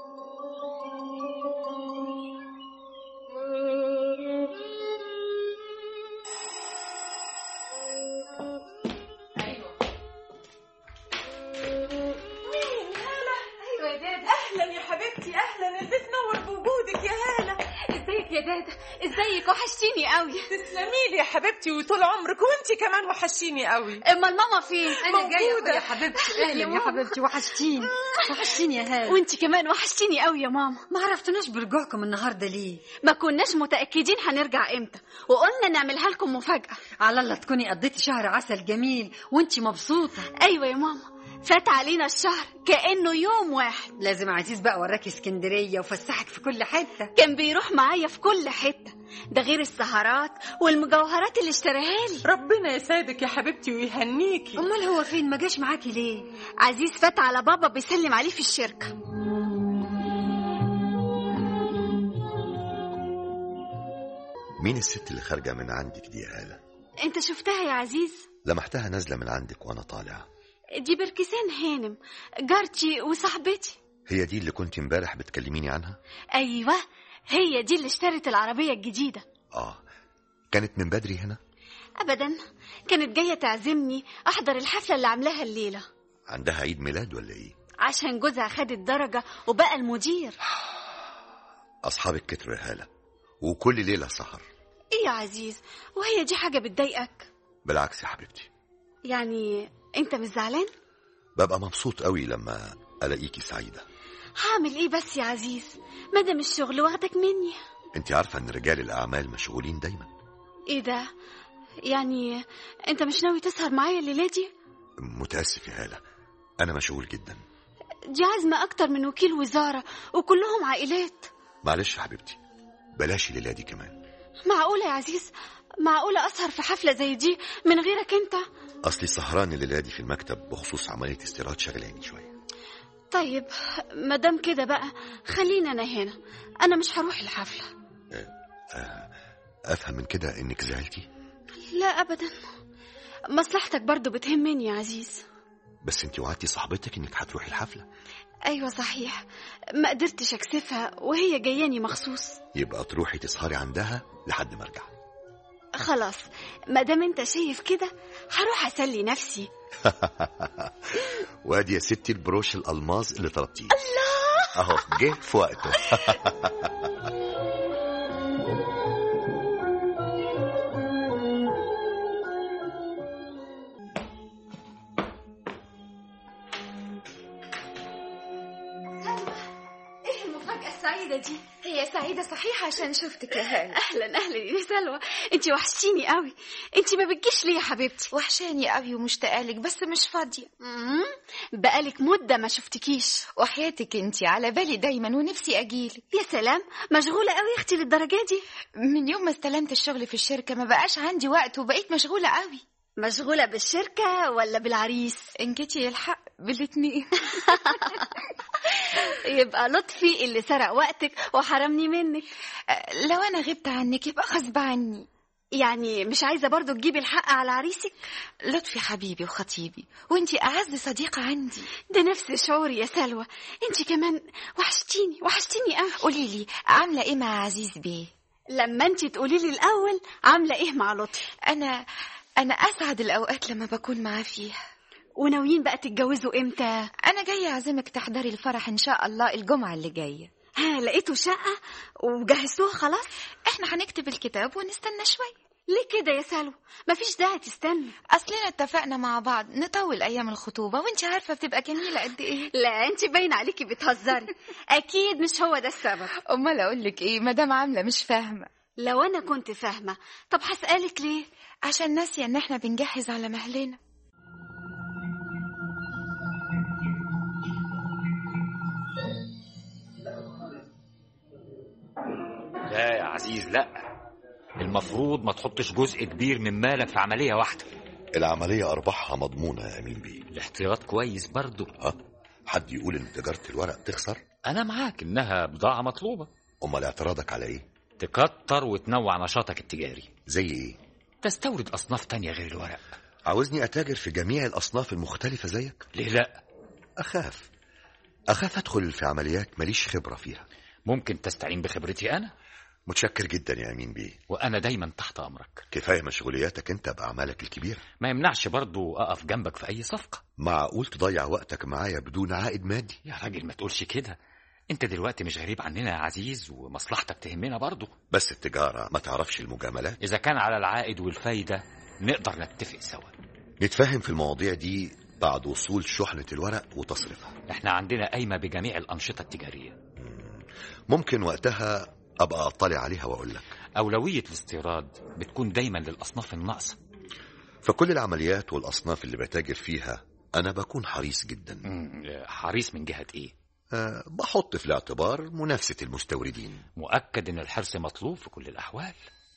ايوه يا دادا اهلا يا حبيبتي اهلا البيت نور بوجودك يا هاله ازيك يا دادا ازيك وحشتيني قوي تسلمي لي يا حبيبتي وطول عمرك وانت كمان وحشيني قوي امال ماما فين انا جايه موجودة. يا حبيبتي اهلا يا حبيبتي وحشتيني وحشتيني يا هاله وانت كمان وحشتيني قوي يا ماما ما عرفتناش برجوعكم النهارده ليه ما كناش متاكدين هنرجع امتى وقلنا نعملها لكم مفاجاه على الله تكوني قضيتي شهر عسل جميل وانتي مبسوطه ايوه يا ماما فات علينا الشهر كانه يوم واحد لازم عزيز بقى وراكي اسكندريه وفسحك في كل حته كان بيروح معايا في كل حته ده غير السهرات والمجوهرات اللي اشتراها لي ربنا يسعدك يا حبيبتي ويهنيكي امال هو فين ما جاش معاكي ليه عزيز فات على بابا بيسلم عليه في الشركه مين الست اللي خارجة من عندك دي يا هالة انت شفتها يا عزيز لمحتها نازلة من عندك وأنا طالع دي بركسان هانم جارتي وصاحبتي هي دي اللي كنت امبارح بتكلميني عنها ايوه هي دي اللي اشترت العربيه الجديده آه كانت من بدري هنا ابدا كانت جايه تعزمني احضر الحفله اللي عاملاها الليله عندها عيد ميلاد ولا إيه عشان جوزها خد الدرجه وبقى المدير أصحابك كتروا يا هالة وكل ليلة سهر ايه يا عزيز وهي دي حاجه بتضايقك بالعكس يا حبيبتي يعني انت مش زعلان ببقى مبسوط قوي لما ألاقيكي سعيدة هعمل ايه بس يا عزيز مادام الشغل واخدك مني انت عارفة ان رجال الأعمال مشغولين دايما ايه ده يعني انت مش ناوي تسهر معايا الليله دي متأسف يا هالة أنا مشغول جدا دي عزمه اكتر من وكيل وزاره وكلهم عائلات معلش يا حبيبتي بلاش الليلة دي كمان معقوله يا عزيز معقوله اسهر في حفله زي دي من غيرك انت أصلي سهران الليلة دي في المكتب بخصوص عملية استيراد شغلاني شوية طيب مادام كده بقى خلينا انا هنا انا مش هروح الحفله أفهم من كده إنك زعلتي لا ابدا مصلحتك برضو بتهمني يا عزيز بس انت وعدتي صاحبتك إنك هتروحي الحفلة ايوه صحيح ما قدرتش اكسفها وهي جاياني مخصوص يبقى تروحي تسهري عندها لحد ما أرجع خلاص مادام انت شايف كده هروح اسلي نفسي وادي يا ستي البروش الألماظ اللي طلبتيه الله أهو جه في وقته سعيدة دي هي سعيدة صحيح عشان شفتك يا هاني أهلا أهلا يا سلوى أنت وحشتيني قوي أنت ما بتجيش ليه يا حبيبتي وحشاني قوي ومشتاقة لك بس مش فاضية مم، بقالك مدة ما شفتكيش وحياتك انتي على بالي دايما ونفسي اجيلك يا سلام مشغولة قوي يا أختي للدرجة دي من يوم ما استلمت الشغل في الشركة ما بقاش عندي وقت وبقيت مشغولة قوي مشغولة بالشركة ولا بالعريس ان جيتي الحق بالاتنين يبقى لطفي اللي سرق وقتك وحرمني منك لو انا غبت عنك يبقى غصب عني يعني مش عايزة برضو تجيبي الحق على عريسك لطفي حبيبي وخطيبي وانتي اعز صديقة عندي ده نفس شعوري يا سلوى انت كمان وحشتيني وحشتيني قوي قولي لي عاملة ايه مع عزيز بيه لما انت تقولي لي الأول عاملة ايه مع لطفي انا انا اسعد الاوقات لما بكون معاه فيها وناويين بقى تتجوزوا امتى انا جاية اعزمك تحضري الفرح ان شاء الله الجمعة اللي جاية ها لقيتوا شقة وجهزتوها خلاص احنا هنكتب الكتاب ونستنى شوية ليه كده يا سلوى مفيش داعي تستني اصلنا اتفقنا مع بعض نطول ايام الخطوبة وانتي عارفة بتبقى جميلة قد ايه لا انت باين عليكي بتهزري اكيد مش هو ده السبب امال اقول لك ايه مدام عاملة مش فاهمة لو انا كنت فاهمة طب هسألك ليه عشان ناسية ان احنا بنجهز على مهلنا لا يا عزيز لا المفروض ما تحطش جزء كبير من مالك في عملية واحدة العملية أرباحها مضمونة يا أمين بيه الاحتياط كويس برضو ها حد يقول إن تجارة الورق تخسر أنا معاك إنها بضاعة مطلوبة أمال اعتراضك على إيه تكتر وتنوع نشاطك التجاري زي إيه تستورد أصناف تانية غير الورق عاوزني أتاجر في جميع الأصناف المختلفة زيك ليه لا أخاف أخاف أدخل في عمليات ماليش خبرة فيها ممكن تستعين بخبرتي أنا متشكر جدا يا أمين بيه وأنا دايما تحت أمرك كفاية مشغولياتك أنت بأعمالك الكبيرة ما يمنعش برضو أقف جنبك في أي صفقة معقول تضيع وقتك معايا بدون عائد مادي يا راجل ما تقولش كده انت دلوقتي مش غريب عننا يا عزيز ومصلحتك تهمنا برضو بس التجارة ما تعرفش المجاملات إذا كان على العائد والفايدة نقدر نتفق سوا نتفاهم في المواضيع دي بعد وصول شحنة الورق وتصريفها احنا عندنا قايمة بجميع الأنشطة التجارية ممكن وقتها أبقى أطلع عليها وأقول لك أولوية الاستيراد بتكون دايما للأصناف الناقصة فكل العمليات والأصناف اللي بتاجر فيها أنا بكون حريص جدا مم، حريص من جهة إيه؟ أه بحط في الاعتبار منافسة المستوردين مؤكد إن الحرص مطلوب في كل الأحوال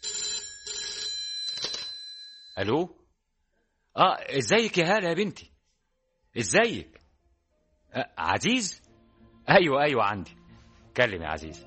ألو؟ آه إزيك يا هالة يا بنتي؟ إزيك؟ آه عزيز؟ أيوة أيوة عندي كلم يا عزيز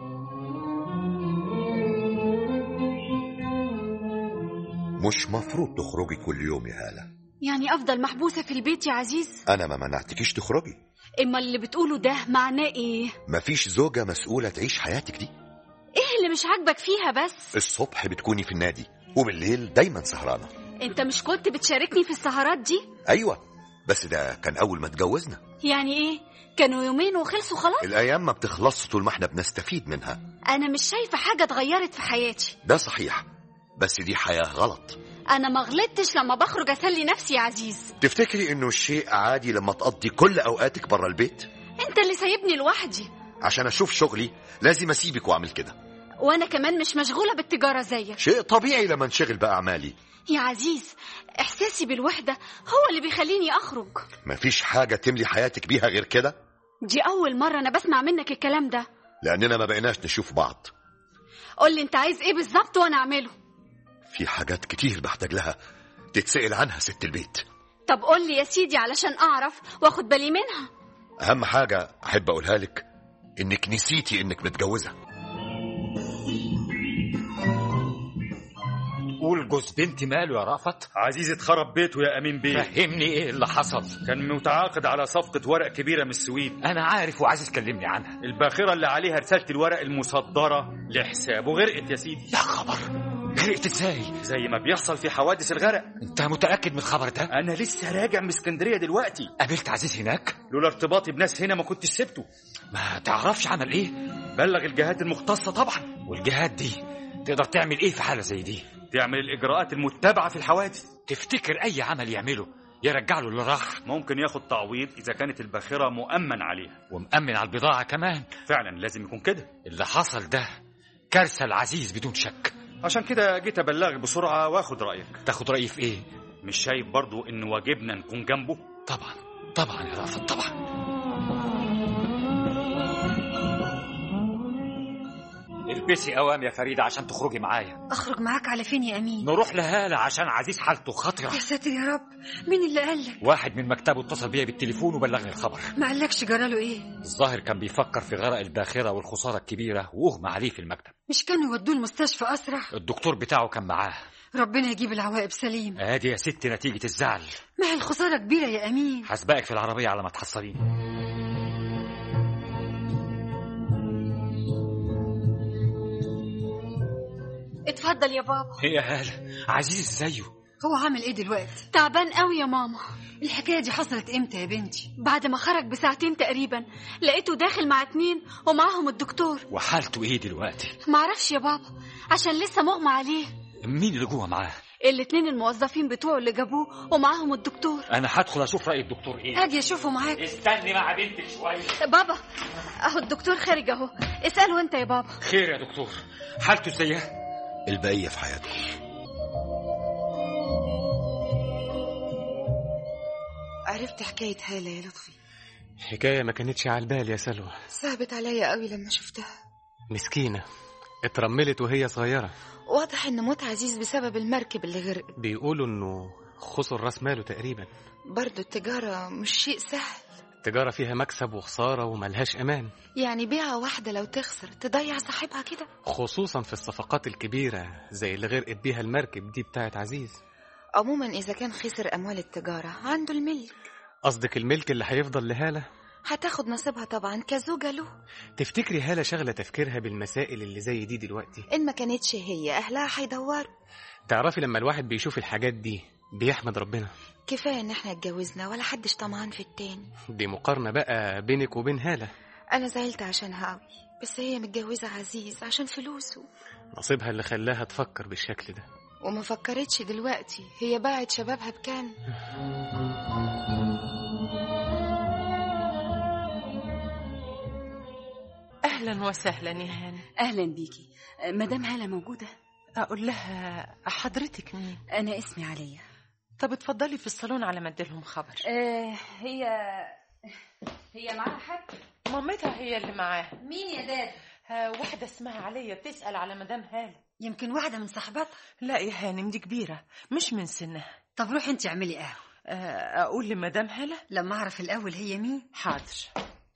مش مفروض تخرجي كل يوم يا هالة يعني افضل محبوسة في البيت يا عزيز أنا ما منعتكيش تخرجي اما اللي بتقوله ده معناه ايه مفيش زوجة مسؤولة تعيش حياتك دي ايه اللي مش عاجبك فيها بس الصبح بتكوني في النادي وبالليل دايما سهرانة انت مش كنت بتشاركني في السهرات دي أيوة بس ده كان أول ما اتجوزنا يعني ايه كانوا يومين وخلصوا خلاص الأيام ما بتخلصش طول ما احنا بنستفيد منها انا مش شايفة حاجة اتغيرت في حياتي ده صحيح بس دي حياة غلط انا ما غلطتش لما بخرج اسلي نفسي يا عزيز تفتكري انه الشيء عادي لما تقضي كل اوقاتك بره البيت انت اللي سايبني لوحدي عشان اشوف شغلي لازم اسيبك واعمل كده وانا كمان مش مشغولة بالتجارة زيك شيء طبيعي لما انشغل باعمالي يا عزيز احساسي بالوحدة هو اللي بيخليني اخرج مفيش حاجة تملي حياتك بيها غير كده دي اول مرة انا بسمع منك الكلام ده لاننا ما بقيناش نشوف بعض قولي انت عايز ايه بالظبط وانا اعمله في حاجات كتير بحتاج لها تتسأل عنها ست البيت طب قولي يا سيدي علشان اعرف واخد بالي منها اهم حاجة احب اقولها لك انك نسيتي انك متجوزة قول جوز بنتي ماله يا رأفت عزيز اتخرب بيته يا امين بيه فهمني ايه اللي حصل كان متعاقد على صفقة ورق كبيرة من السويد انا عارف وعايز تكلمني عنها الباخرة اللي عليها رسالة الورق المصدرة لحسابه غرقت يا سيدي يا خبر غرقت ازاي زي ما بيحصل في حوادث الغرق انت متأكد من الخبر ده انا لسه راجع من اسكندرية دلوقتي قابلت عزيز هناك لولا ارتباطي بناس هنا ما كنتش سبته ما تعرفش عمل ايه بلغ الجهات المختصة طبعا والجهات دي تقدر تعمل ايه في حالة زي دي تعمل الإجراءات المتبعة في الحوادث تفتكر اي عمل يعمله يرجع له اللي راح ممكن ياخد تعويض اذا كانت الباخره مؤمن عليها ومأمن على البضاعة كمان فعلا لازم يكون كده اللي حصل ده كارثة العزيز بدون شك عشان كده جيت ابلغك بسرعه واخد رايك تاخد رأيي في ايه مش شايف برضو ان واجبنا نكون جنبه طبعا طبعا يا رافض طبعا البسي قوام يا فريدة عشان تخرجي معايا اخرج معاك على فين يا امين نروح لهالة عشان عزيز حالته خطرة يا ساتر يا رب مين اللي قالك واحد من مكتبه اتصل بيا بالتليفون وبلغني الخبر ما قالكش جراله ايه الظاهر كان بيفكر في غرق الباخرة والخسارة الكبيرة واغمى عليه في المكتب مش كانوا يودوه المستشفى اسرع الدكتور بتاعه كان معاه ربنا يجيب العواقب سليم ادي يا ست نتيجة الزعل ما هي الخساره كبيره يا امين هسبقك في العربية على ما تحصليني اتفضل يا بابا هي هالة عزيز زيه هو عامل ايه دلوقتي تعبان قوي يا ماما الحكايه دي حصلت امتى يا بنتي بعد ما خرج بساعتين تقريبا لقيته داخل مع اتنين ومعاهم الدكتور وحالته ايه دلوقتي معرفش يا بابا عشان لسه مغمى عليه مين اللي جوه معاه الاتنين الموظفين بتوعه اللي جابوه ومعاهم الدكتور انا هدخل اشوف رأي الدكتور ايه اجي اشوفه معاك استني مع بنتك شوية بابا اهو الدكتور خارج اهو اساله انت يا بابا خير يا دكتور حالته ازاي البقية في حياته عرفت حكاية هالة يا لطفي حكاية ما كانتش على البال يا سلوى صعبت عليا قوي لما شفتها مسكينة اترملت وهي صغيرة واضح ان موت عزيز بسبب المركب اللي غرقت بيقولوا انه خسر راس ماله تقريبا برضو التجارة مش شيء سهل التجارة فيها مكسب وخسارة وملهاش أمان يعني بيعة واحدة لو تخسر تضيع صاحبها كده خصوصا في الصفقات الكبيرة زي اللي غرقت بيها المركب دي بتاعت عزيز عموما إذا كان خسر أموال التجارة عنده الملك قصدك الملك اللي هيفضل لهالة هتاخد نصيبها طبعا كزوجة له تفتكري هالة شغلة تفكيرها بالمسائل اللي زي دي دلوقتي إن ما كانتش هي أهلها هيدوروا تعرفي لما الواحد بيشوف الحاجات دي بيحمد ربنا كفاية إن احنا اتجوزنا ولا حدش طمعان في التاني دي مقارنة بقى بينك وبين هالة أنا زعلت عشانها قوي بس هي متجوزة عزيز عشان فلوسه نصيبها اللي خلاها تفكر بالشكل ده وما فكرتش دلوقتي هي باعت شبابها بكام اهلا وسهلا يا هاني اهلا بيكي مدام هالة موجودة اقول لها حضرتك مين انا اسمي عليا طب اتفضلي في الصالون على ما اديلهم خبر آه هي هي معاها حد مامتها هي اللي معاها مين يا داد ها واحدة اسمها عليا بتسأل على مدام هالة يمكن واحده من صاحباتها لا يا هانم دي كبيرة مش من سنها طب روحي انت اعملي قهوه آه، أقول لمدام هالة لما اعرف الاول هي مين حاضر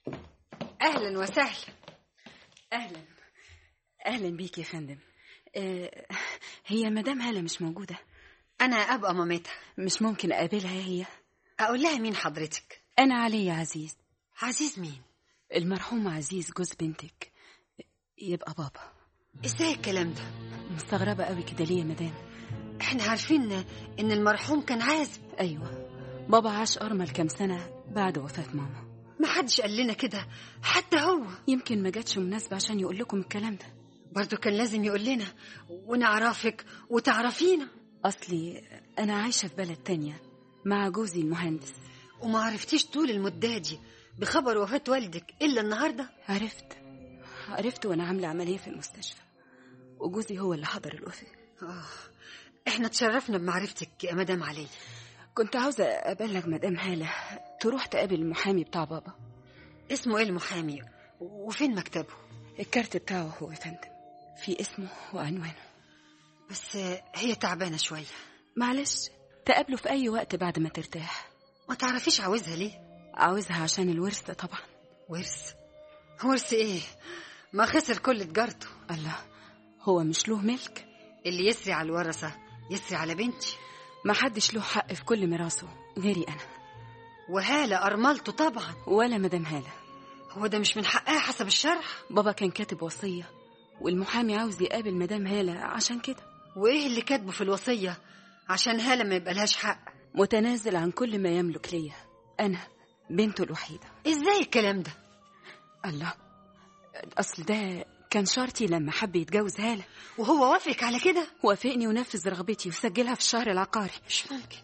اهلا وسهلا اهلا اهلا بيكي يا فندم آه هي مدام هالة مش موجودة انا ابقى مامتها مش ممكن اقابلها هي اقول لها مين حضرتك انا عليا عزيز عزيز مين المرحوم عزيز جوز بنتك يبقى بابا ازاي الكلام ده مستغربة قوي كده ليه يا مدام احنا عارفين ان المرحوم كان عازب ايوه بابا عاش ارمل كام سنة بعد وفاة ماما ما حدش قال لنا كده حتى هو يمكن ما جاتش مناسبة عشان يقول لكم الكلام ده برضه كان لازم يقول لنا ونعرفك وتعرفينا اصلي انا عايشة في بلد تانية مع جوزي المهندس وما عرفتيش طول المدة دي بخبر وفاة والدك إلا النهاردة عرفت عرفت وانا عاملة عملية في المستشفى وجوزي هو اللي حضر الوفاة آه. احنا تشرفنا بمعرفتك يا مدام علي كنت عاوزة أبلغ مدام هالة تروح تقابل المحامي بتاع بابا اسمه ايه المحامي وفين مكتبه الكارت بتاعه هو يا فندم في اسمه وعنوانه بس هي تعبانة شوية معلش تقابله في أي وقت بعد ما ترتاح ما تعرفيش عاوزها ليه عاوزها عشان الورث طبعا ورث ورث ايه ما خسر كل تجارته الله هو مش له ملك اللي يسري على الورثة يسري على بنتي ما حدش له حق في كل ميراثه غيري أنا وهالة أرملته طبعا ولا مدام هالة هو ده مش من حقها حسب الشرع بابا كان كاتب وصية والمحامي عاوز يقابل مدام هالة عشان كده وايه اللي كاتبه في الوصية عشان هالة ما يبقى لهاش حق متنازل عن كل ما يملك ليا أنا بنته الوحيدة ازاي الكلام ده الله أصل ده كان شرطي لما حب يتجوز هالة وهو وافق على كده وافقني ونفذ رغبتي وسجلها في الشهر العقاري مش ممكن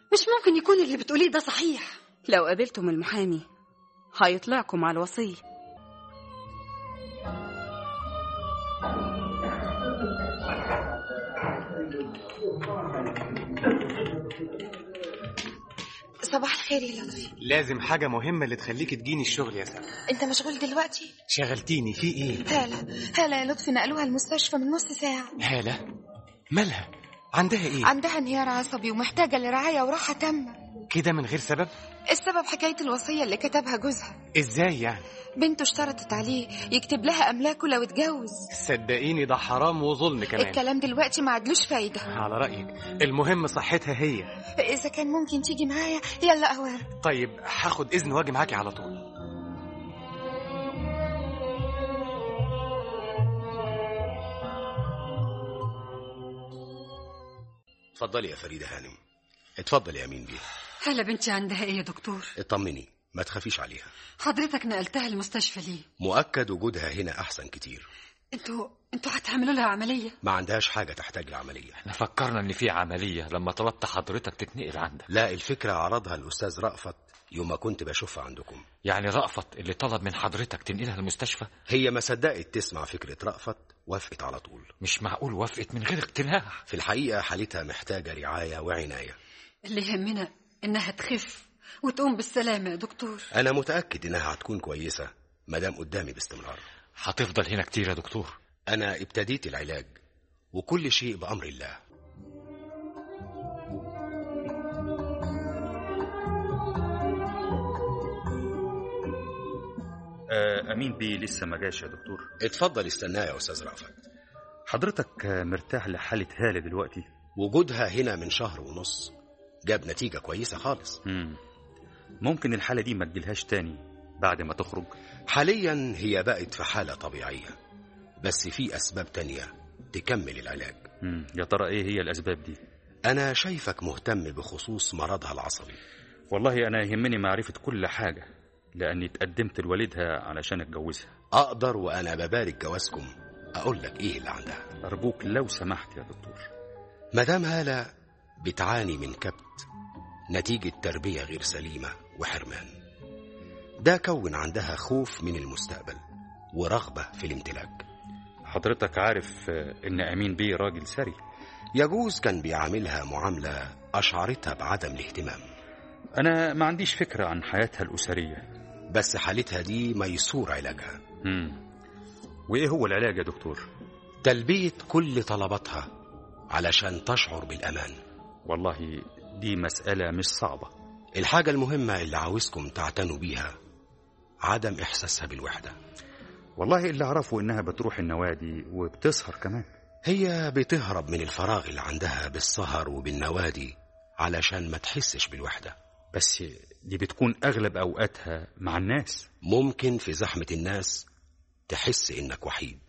مش ممكن يكون اللي بتقوليه ده صحيح لو قابلتم المحامي هيطلعكم على الوصية صباح الخير يا لطفي لازم حاجة مهمة اللي تخليك تجيني الشغل يا سلمى انت مشغول دلوقتي شغلتيني في ايه هالة هالة يا لطفي نقلوها المستشفى من نص ساعة هالة مالها عندها ايه عندها انهيار عصبي ومحتاجة لرعاية وراحة تامة كده من غير سبب السبب حكاية الوصية اللي كتبها جوزها ازاي يعني بنته اشترطت عليه يكتب لها أملاكه لو اتجوز صدقيني ده حرام وظلم كمان الكلام دلوقتي ما عدلوش فايدة على رأيك المهم صحتها هي إذا كان ممكن تيجي معايا يلا أوام طيب هاخد إذن واجي معاكي على طول اتفضلي يا فريدة هانم اتفضلي يا أمين بيه هلا بنتي عندها ايه يا دكتور اطمني ما تخافيش عليها حضرتك نقلتها المستشفى ليه مؤكد وجودها هنا أحسن كتير انتوا انتوا هتعملوا لها عمليه ما عندهاش حاجة تحتاج لعملية احنا فكرنا ان في عملية لما طلبت حضرتك تتنقل عندك لا الفكرة عرضها الأستاذ رأفت يوم ما كنت بشوفها عندكم يعني رأفت اللي طلب من حضرتك تنقلها المستشفى هي ما صدقت تسمع فكرة رأفت وافقت على طول مش معقول وافقت من غير اقتناع في الحقيقة حالتها محتاجة رعاية وعناية اللي يهمنا انها تخف وتقوم بالسلامه يا دكتور أنا متأكد إنها هتكون كويسة مادام قدامي باستمرار هتفضل هنا كتير يا دكتور أنا ابتديت العلاج وكل شيء بأمر الله آه امين بيه لسه ما جاش يا دكتور اتفضل استناه يا أستاذ رأفت حضرتك آه، مرتاح لحاله هاله دلوقتي وجودها هنا من شهر ونص جاب نتيجة كويسة خالص مم. ممكن الحاله دي ما تجيلهاش تاني بعد ما تخرج حاليا هي بقت في حالة طبيعية بس في أسباب تانية تكمل العلاج مم. يا ترى ايه هي الاسباب دي أنا شايفك مهتم بخصوص مرضها العصبي والله انا يهمني معرفه كل حاجه لاني اتقدمت لوالدها علشان اتجوزها أقدر وأنا ببارك جوازكم أقول لك إيه اللي عندها ارجوك لو سمحت يا دكتور مدام هالة بتعاني من كبت نتيجة تربية غير سليمة وحرمان ده كون عندها خوف من المستقبل ورغبة في الامتلاك حضرتك عارف آه، ان امين بيه راجل ثري يجوز كان بيعاملها معاملة أشعرتها بعدم الاهتمام انا ما عنديش فكره عن حياتها الاسريه بس حالتها دي ميسور علاجها مم. وايه هو العلاج يا دكتور تلبية كل طلباتها علشان تشعر بالأمان والله دي مساله مش صعبه الحاجة المهمة اللي عاوزكم تعتنوا بيها عدم إحساسها بالوحدة والله اللي اعرفه انها بتروح النوادي وبتسهر كمان هي بتهرب من الفراغ اللي عندها بالسهر وبالنوادي علشان ما تحسش بالوحدة بس دي بتكون اغلب اوقاتها مع الناس ممكن في زحمة الناس تحس إنك وحيد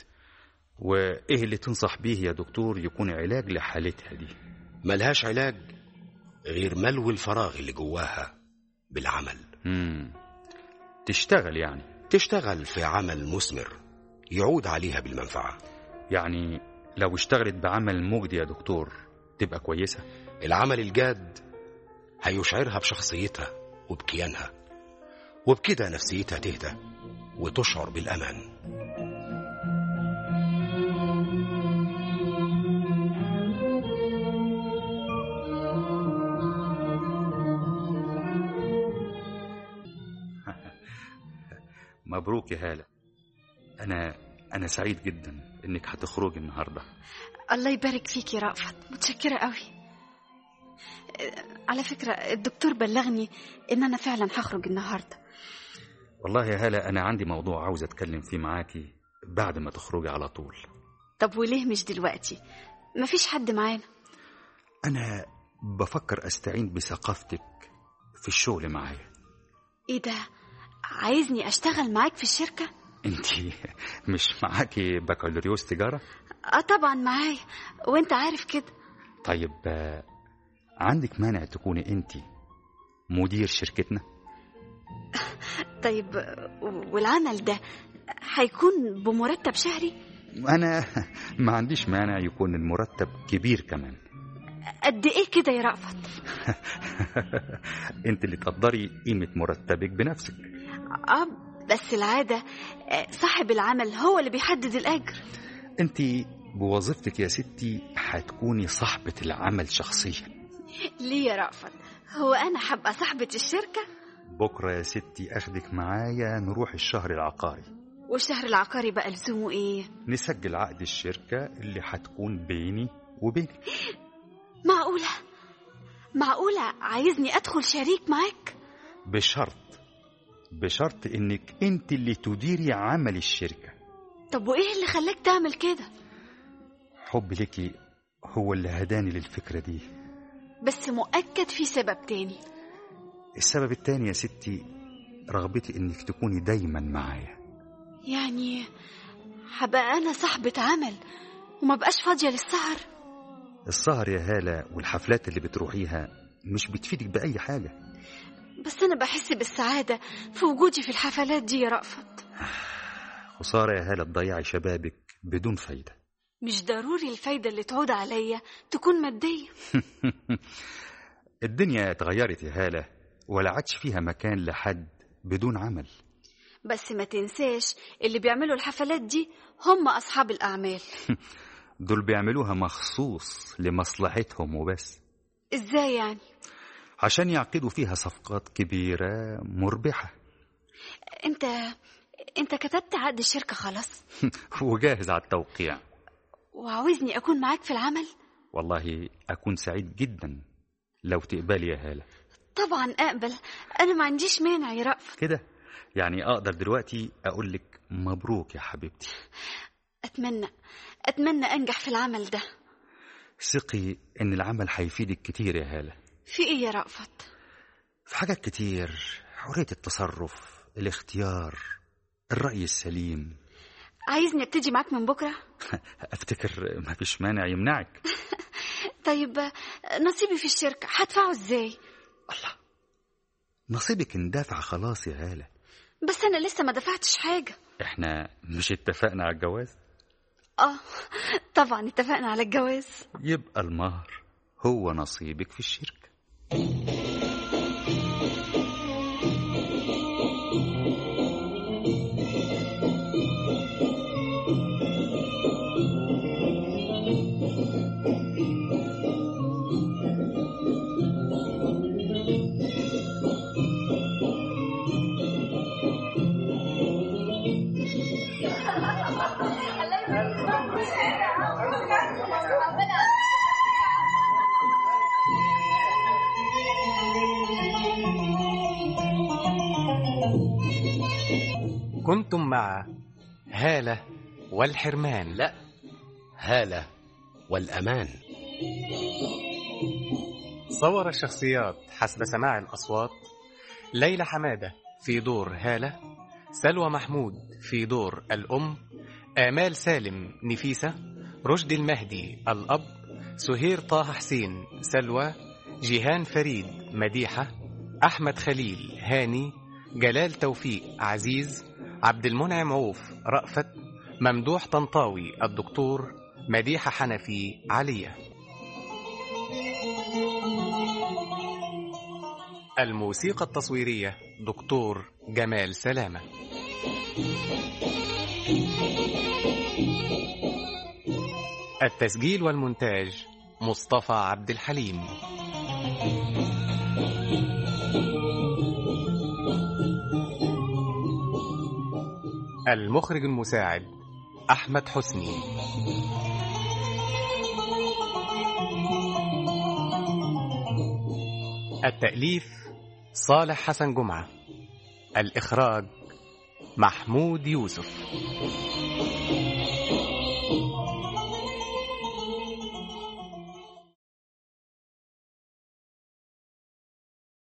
وايه اللي تنصح بيه يا دكتور يكون علاج لحالتها دي ملهاش علاج غير ملو الفراغ اللي جواها بالعمل مم. تشتغل يعني تشتغل في عمل مثمر يعود عليها بالمنفعة يعني لو اشتغلت بعمل مجدي يا دكتور تبقى كويسة العمل الجاد هيشعرها بشخصيتها وبكيانها وبكده نفسيتها تهدى وتشعر بالأمان مبروك يا هالة أنا أنا سعيد جدا إنك هتخرجي النهاردة الله يبارك فيك يا رأفت متشكرة قوي آه، على فكرة الدكتور بلغني إن أنا فعلا هخرج النهاردة والله يا هالة أنا عندي موضوع عاوز أتكلم فيه معاكي بعد ما تخرجي على طول طب وليه مش دلوقتي مفيش حد معانا أنا بفكر أستعين بثقافتك في الشغل معايا إيه ده عايزني أشتغل معاك في الشركة أنت مش معاكي بكالوريوس تجارة؟ اه طبعا معايا وانت عارف كده طيب آه، عندك مانع تكوني أنت مدير شركتنا؟ طيب والعمل ده هيكون بمرتب شهري أنا ما عنديش مانع يكون المرتب كبير كمان قد ايه كده يا رأفت انت اللي تقدري قيمة مرتبك بنفسك اه بس العادة آه، صاحب العمل هو اللي بيحدد الأجر انت بوظيفتك يا ستي هتكوني صاحبة العمل شخصيا ليه يا رأفت هو أنا حابة صاحبة الشركة بكرة يا ستي أخدك معايا نروح الشهر العقاري والشهر العقاري بقى لزومه ايه نسجل عقد الشركة اللي هتكون بيني وبينك معقولة معقولة عايزني أدخل شريك معاك بشرط بشرط انك انت اللي تديري عمل الشركة طب وإيه اللي خلاك تعمل كده حب لك هو اللي هداني للفكرة دي بس مؤكد في سبب تاني السبب التاني يا ستي رغبتي انك تكوني دايما معايا يعني هبقى أنا صاحبة عمل وما بقاش فاضية للسهر السهر يا هالة والحفلات اللي بتروحيها مش بتفيدك بأي حاجة بس أنا بحس بالسعادة في وجودي في الحفلات دي يا رأفت خسارة يا هالة تضيعي شبابك بدون فايدة مش ضروري الفايدة اللي تعود عليا تكون مادية الدنيا اتغيرت يا هالة ولا عادش فيها مكان لحد بدون عمل بس ما تنساش اللي بيعملوا الحفلات دي هم أصحاب الأعمال دول بيعملوها مخصوص لمصلحتهم وبس إزاي يعني عشان يعقدوا فيها صفقات كبيرة مربحة أنت أنت كتبت عقد الشركة خلاص وجاهز على التوقيع وعاوزني أكون معاك في العمل والله أكون سعيد جدا لو تقبلي يا هالة طبعا أقبل أنا ما عنديش مانع يا رأفت كده يعني أقدر دلوقتي أقول لك مبروك يا حبيبتي أتمنى أتمنى أنجح في العمل ده ثقي إن العمل هيفيدك كتير يا هالة في إيه يا رأفت في حاجات كتير حرية التصرف الاختيار الرأي السليم عايزني أبتدي معاك من بكرة أفتكر ما فيش مانع يمنعك طيب نصيبي في الشركة هدفعه إزاي نصيبك اندفع خلاص يا هالة بس أنا لسه ما دفعتش حاجة احنا مش اتفقنا على الجواز آه طبعا اتفقنا على الجواز يبقى المهر هو نصيبك في الشركة كنتم مع هالة والحرمان لا هالة والأمان صور الشخصيات حسب سماع الأصوات ليلى حمادة في دور هالة سلوى محمود في دور الأم آمال سالم نفيسة رشدي المهدي الأب سهير طه حسين سلوى جيهان فريد مديحة أحمد خليل هاني جلال توفيق عزيز عبد المنعم عوف رأفت ممدوح طنطاوي الدكتور مديحة حنفي علية الموسيقى التصويرية دكتور جمال سلامة التسجيل والمونتاج مصطفى عبد الحليم المخرج المساعد أحمد حسني التأليف صالح حسن جمعة الإخراج محمود يوسف